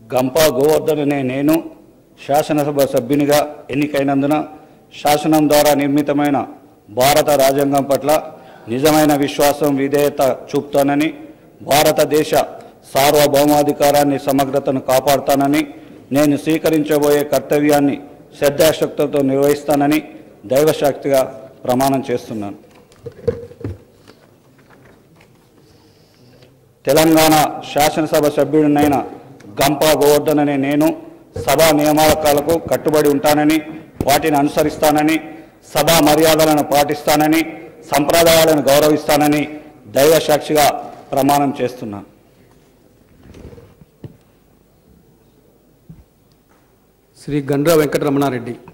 గంపా గోవర్ధన్ అనే నేను శాసనసభ సభ్యునిగా ఎన్నికైనందున శాసనం ద్వారా నిర్మితమైన భారత రాజ్యాంగం పట్ల నిజమైన విశ్వాసం విధేయత చూపుతానని భారతదేశ సార్వభౌమాధికారాన్ని సమగ్రతను కాపాడుతానని నేను స్వీకరించబోయే కర్తవ్యాన్ని శ్రద్ధాశక్తితో నిర్వహిస్తానని దైవశక్తిగా ప్రమాణం చేస్తున్నాను తెలంగాణ శాసనసభ సభ్యుడినైన గంపా గోవర్ధన్ అనే నేను సభా నియామకాలకు కట్టుబడి ఉంటానని వాటిని అనుసరిస్తానని సభా మర్యాదలను పాటిస్తానని సంప్రదాయాలను గౌరవిస్తానని దైవ సాక్షిగా ప్రమాణం చేస్తున్నాను శ్రీ గండ్ర వెంకటరమణారెడ్డి